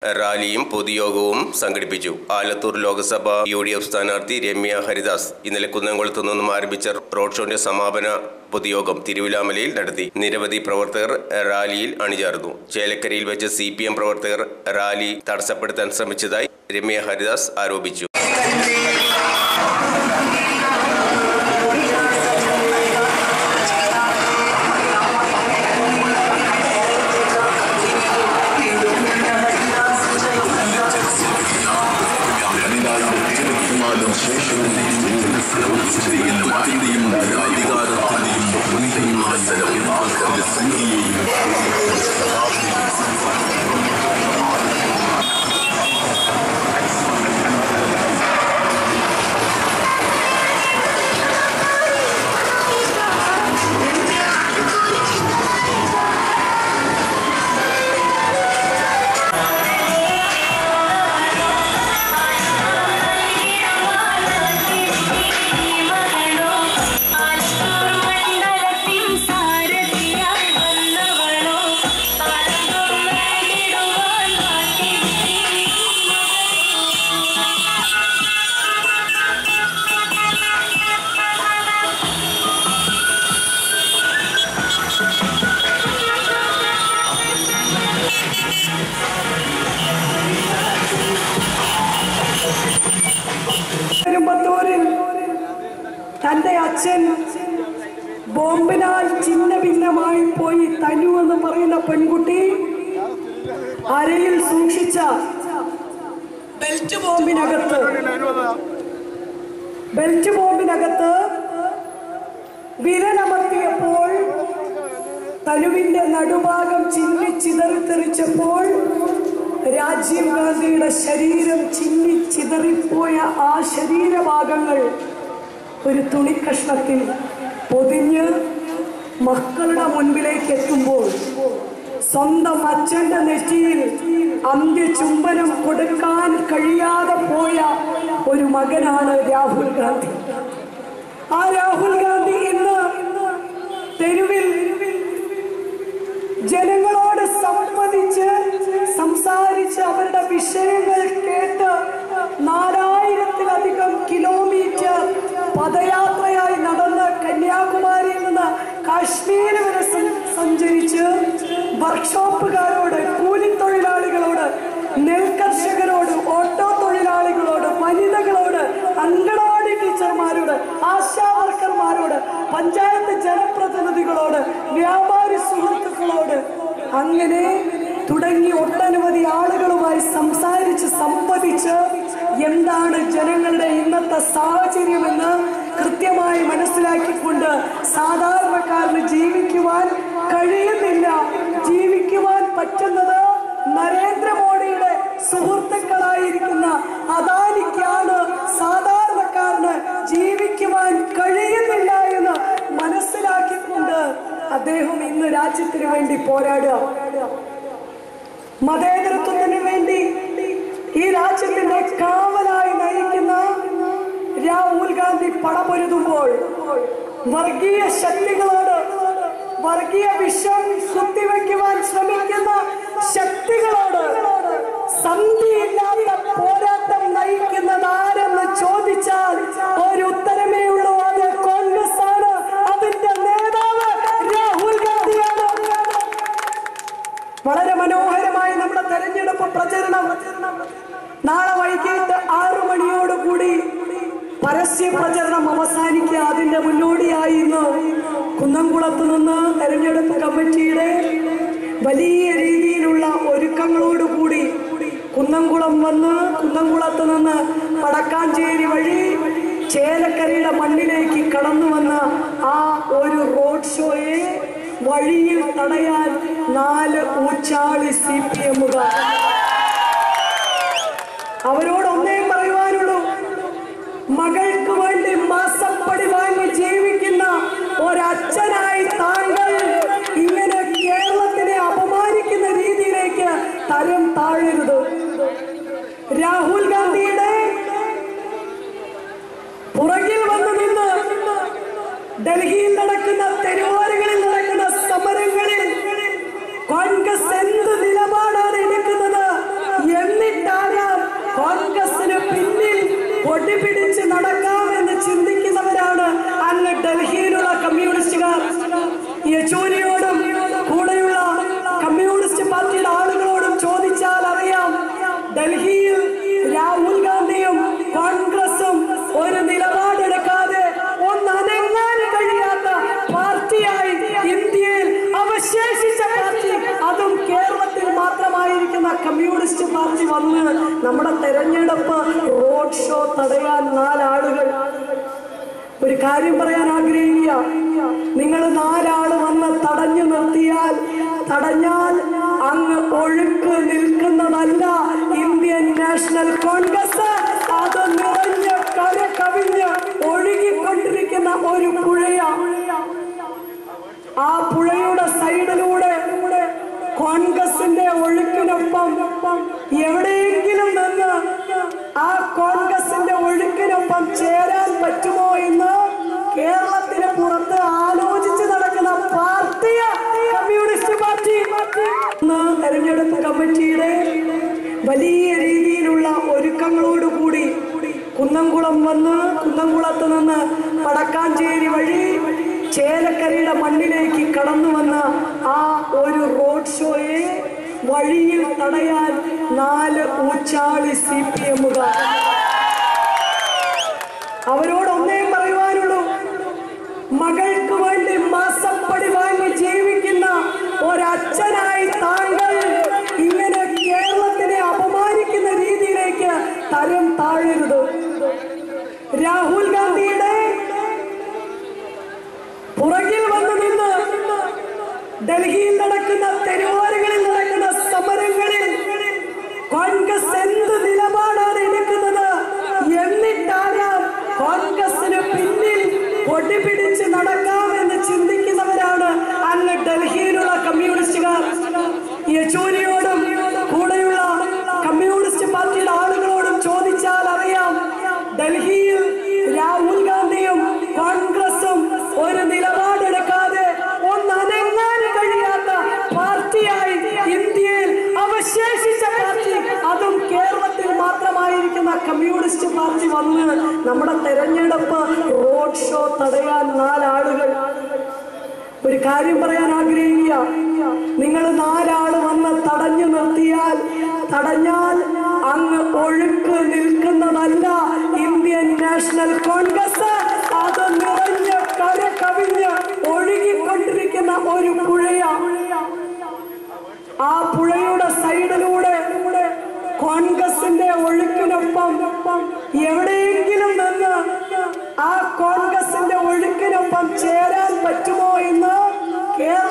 റാലിയും പൊതുയോഗവും സംഘടിപ്പിച്ചു Alathur Lok Sabha U D F സ്ഥാനാർത്ഥി രമ്യ ഹരിദാസ് ഇന്നലെ കുന്നംകുളത്തു നിന്നും ആരംഭിച്ച റോഡ് ഷോന്റെ സമാപന പൊതുയോഗം തിരുവിലാമലയിൽ നടത്തി നിരവധി പ്രവർത്തകർ റാലിയിൽ അണിചേർന്നു ചേലക്കരയിൽ വെച്ച് സി പി എം പ്രവർത്തകർ റാലി തടസ്സപ്പെടുത്താൻ ശ്രമിച്ചതായി രമ്യ ഹരിദാസ് ആരോപിച്ചു പെരുമ്പത്തൂരിൽ തന്റെ അച്ഛൻ ബോംബിനാൽ ചിന്ന ഭിന്നമായി പോയി തനു എന്ന് പറയുന്ന പെൺകുട്ടി അരയിൽ സൂക്ഷിച്ച ബെൽറ്റ് ബോംബിനകത്ത് ബെൽറ്റ് ബോംബിനകത്ത് വിരലമർത്തിയപ്പോൾ തനുവിന്റെ നടുഭാഗം ചിന്നി ചിതറിത്തെറിച്ചപ്പോൾ രാജീവ് ഗാന്ധിയുടെ ശരീരം ചിന്നി ചിതറിപ്പോയ ആ ശരീരഭാഗങ്ങൾ ഒരു തുണിക്കഷ്ണത്തിൽ പൊതിഞ്ഞ് മക്കളുടെ മുൻപിലേക്ക് എത്തുമ്പോൾ സ്വന്തം അച്ഛന്റെ നെറ്റിയിൽ അന്ത്യചുംബനം കൊടുക്കാൻ കഴിയാതെ പോയ ഒരു മകനാണ് രാഹുൽ ഗാന്ധി ആ രാഹുൽ ഗാന്ധി ഇന്ന് തെരുവിൽ ജനങ്ങളോട് സംവദിച്ച് സംസാരിച്ച് അവരുടെ വിഷയങ്ങൾ കേട്ട് നാലായിരത്തിലധികം കിലോമീറ്റർ പദയാത്രയായി നടന്ന് കന്യാകുമാരിയിൽ നിന്ന് കാശ്മീർ വരെ സഞ്ച- സഞ്ചരിച്ച് വർക്ക്ഷോപ്പുകാരോട് കൂലിത്തൊഴിലാളികളോട് നെൽകർഷകരോട് ഓട്ടോ തൊഴിലാളികളോട് വനിതകളോട് അങ്കണവാടി ടീച്ചർമാരോട് ആശാ വർക്കർമാരോട് പഞ്ചായത്ത് ജനപ്രതിനിധികളോട് വ്യാപാരി സുഹൃത്തുക്കളോട് അങ്ങനെ തുടങ്ങി ഒട്ടനവധി ആളുകളുമായി സംസാരിച്ച് സംവദിച്ച് എന്താണ് ജനങ്ങളുടെ ഇന്നത്തെ സാഹചര്യമെന്ന് കൃത്യമായി മനസ്സിലാക്കിക്കൊണ്ട് സാധാരണക്കാരന് ജീവിക്കുവാൻ കഴിയുന്നില്ല ജീവിക്കുവാൻ പറ്റുന്നത് നരേന്ദ്രമോദിയുടെ സുഹൃത്തുക്കളായിരിക്കുന്ന അദാനിക്കാണ് സാധാരണക്കാരന് ജീവിക്കുവാൻ കഴിയുന്നില്ല എന്ന് മനസ്സിലാക്കിക്കൊണ്ട് അദ്ദേഹം ഇന്ന് രാജ്യത്തിന് വേണ്ടി പോരാടുക മതേതരത്വത്തിന് വേണ്ടി ഈ രാജ്യത്തിന്റെ കാവലായി നയിക്കുന്ന രാഹുൽ ഗാന്ധി പടപൊരുതുമ്പോൾ വർഗീയ ശക്തികളോട് വർഗീയ വിഷം കുത്തിവെക്കുവാൻ ശ്രമിക്കുന്ന ശക്തികളോട് സന്ധിയില്ലാത്ത പോരാട്ടം നയിക്കുന്നത് ആരെന്ന് ചോദിച്ചാൽ ഒരു ഉത്തരമേ ഉള്ളൂ അത് കോൺഗ്രസ് ആണ് അതിന്റെ നേതാവ് രാഹുൽ ഗാന്ധിയാണ് വളരെ മനോഹരമായി നമ്മുടെ തെരഞ്ഞെടുപ്പ് പ്രചരണം നാളെ വൈകിട്ട് ആറു മണിയോടുകൂടി പരസ്യ പ്രചരണം അവസാനിക്കുക അതിന്റെ മുന്നോടിയായി ഇന്ന് കുന്നംകുളത്ത് നിന്ന് തെരഞ്ഞെടുപ്പ് കമ്മിറ്റിയുടെ വലിയ രീതിയിലുള്ള ഒരുക്കങ്ങളോടുകൂടി കുന്നംകുളം വന്ന് കുന്നംകുളത്ത് നിന്ന് വടക്കാഞ്ചേരി വഴി ചേലക്കരയുടെ മണ്ണിലേക്ക് കടന്നു വന്ന ആ ഒരു റോഡ് ഷോയെ വഴിയിൽ തടയാൻ നാല് ഊച്ചാളി സി പി എമ്മുകാർ അവരോട് ഒന്നേ പറയുവാനുള്ളൂ മകൾക്ക് വേണ്ടി മാസപ്പടി വാങ്ങി ജീവിക്കുന്ന ഒരച്ഛനായി താങ്കൾ ഇങ്ങനെ കേരളത്തിനെ അപമാനിക്കുന്ന രീതിയിലേക്ക് തരം താഴരുത് രാഹുൽ ഗാന്ധിയുടെ പുറകിൽ വന്നു നിന്ന് ഡൽഹിയിൽ നടക്കുന്ന തെരുവോരങ്ങളിൽ നടക്കുന്ന സമരങ്ങളിൽ കോൺഗ്രസ് എന്ത് നിലപാടാണ് എടുക്കുന്നത് കൊടി പിടിച്ച് നടക്കാമെന്ന് ചിന്തിക്കുന്നവരാണ് അങ്ങ് ഡൽഹിയിലുള്ള കമ്മ്യൂണിസ്റ്റുകാർ യെച്ചൂരിയോടും കൂടെയുള്ള കമ്മ്യൂണിസ്റ്റ് പാർട്ടിയുടെ ആളുകളോടും ചോദിച്ചാൽ അറിയാം ഡൽഹിയിൽ രാഹുൽ ഗാന്ധിയും കോൺഗ്രസും ഒരു നിലപാടെടുക്കാതെ ഒന്നനങ്ങാൻ കഴിയാത്ത പാർട്ടിയായി ഇന്ത്യയിൽ അവശേഷിച്ച പാർട്ടി അതും കേരളത്തിൽ മാത്രമായിരിക്കുന്ന കമ്മ്യൂണിസ്റ്റ് പാർട്ടി വന്ന് നമ്മുടെ തെരഞ്ഞെടുപ്പ് റോഡ് ഷോ തടയാൻ നാലാളുകൾ ഒരു കാര്യം പറയാൻ ആഗ്രഹിക്കുക നിങ്ങൾ നാലാള് വന്ന് തടഞ്ഞു നിർത്തിയാൽ തടഞ്ഞാൽ അങ്ങ് ഒഴുക്ക് നിൽക്കുന്നതല്ല ഇന്ത്യൻ നാഷണൽ കോൺഗ്രസ് അത് നിറഞ്ഞ് കര കവിഞ്ഞ് ഒഴുകിക്കൊണ്ടിരിക്കുന്ന ഒരു പുഴയാണ് ആ പുഴയുടെ സൈഡിലൂടെ കോൺഗ്രസിന്റെ ഒഴുക്കിനൊപ്പം എവിടെയെങ്കിലും നിന്ന് ആ കോൺഗ്രസിന്റെ ഒഴുക്കിനൊപ്പം ചേരാൻ പറ്റുമോ എന്ന് കേരളത്തിന് പുറത്ത് ആലോചിച്ച് നടക്കുന്ന പാർട്ടിയ കമ്മ്യൂണിസ്റ്റ് പാർട്ടി ഇന്ന് തെരഞ്ഞെടുപ്പ് കമ്മിറ്റിയുടെ വലിയ രീതിയിലുള്ള ഒരുക്കങ്ങളോടുകൂടി കുന്നംകുളം വന്ന് കുന്നംകുളത്ത് നിന്ന് വടക്കാഞ്ചേരി വഴി ചേലക്കരയുടെ മണ്ണിലേക്ക് കടന്നു വന്ന ആ ഒരു റോഡ് ഷോയെ വഴിയിൽ തടയാൻ നാല് ഊച്ചാളി സി പി എമ്മുകാർ അവരോട് ഒന്നേ പറയുവാനുള്ളൂ മകൾക്ക് വേണ്ടി മാസപ്പടി വാങ്ങി ജീവിക്കുന്ന ഒരച്ഛനായി താങ്കൾ ഇങ്ങനെ കേരളത്തിനെ അപമാനിക്കുന്ന രീതിയിലേക്ക് തരം താഴരുത് രാഹുൽ ഗാന്ധിയുടെ പുറകിൽ വന്ന് നിന്ന് ഡൽഹിയിൽ നടക്കുന്ന തെരുവോരങ്ങളിൽ നടക്കുന്ന സമരങ്ങളിൽ കോൺഗ്രസ് എന്ത് നിലപാടാണ് എടുക്കുന്നത് എന്നിട്ടാകാം കോൺഗ്രസിന് പിന്നിൽ പൊടി പിടിച്ച് നടക്കാമെന്ന് ചിന്തിക്കുന്നവരാണ് അങ്ങ് ഡൽഹിയിലുള്ള കമ്മ്യൂണിസ്റ്റുകാർ യെച്ചൂരിയോടും കൂടെയുള്ള കമ്മ്യൂണിസ്റ്റ് പാർട്ടിയുടെ ആളുകളോടും ചോദിച്ചാൽ അറിയാം ഡൽഹിയിൽ രാഹുൽ ഗാന്ധിയും കോൺഗ്രസും ഒരു നിലപാടെടുക്കാതെ ഒന്നനങ്ങാൻ കഴിയാത്ത പാർട്ടിയായി ഇന്ത്യയിൽ അവശേഷിച്ച പാർട്ടി അതും കേരളത്തിൽ മാത്രമായിരിക്കുന്ന കമ്മ്യൂണിസ്റ്റ് പാർട്ടി വന്ന് നമ്മുടെ തെരഞ്ഞെടുപ്പ് റോഡ് ഷോ തടയാൻ നാലാളുകൾ ഒരു കാര്യം പറയാൻ ആഗ്രഹിക്കുക നിങ്ങൾ നാലാള് വന്ന് തടഞ്ഞു നിർത്തിയാൽ തടഞ്ഞാൽ അങ്ങ് ഒഴുക്ക് നിൽക്കുന്നതല്ല ഇന്ത്യൻ നാഷണൽ കോൺഗ്രസ് അത് നിറഞ്ഞ് കര കവിഞ്ഞ് ഒഴുകിക്കൊണ്ടിരിക്കുന്ന ഒരു പുഴയാണ് ആ പുഴയുടെ സൈഡിലൂടെ കോൺഗ്രസിന്റെ ഒഴുക്കിനൊപ്പം എവിടെയെങ്കിലും നിന്ന് ആ കോൺഗ്രസിന്റെ ഒഴുക്കിനൊപ്പം ചേരാൻ പറ്റുമോ എന്ന് കേരള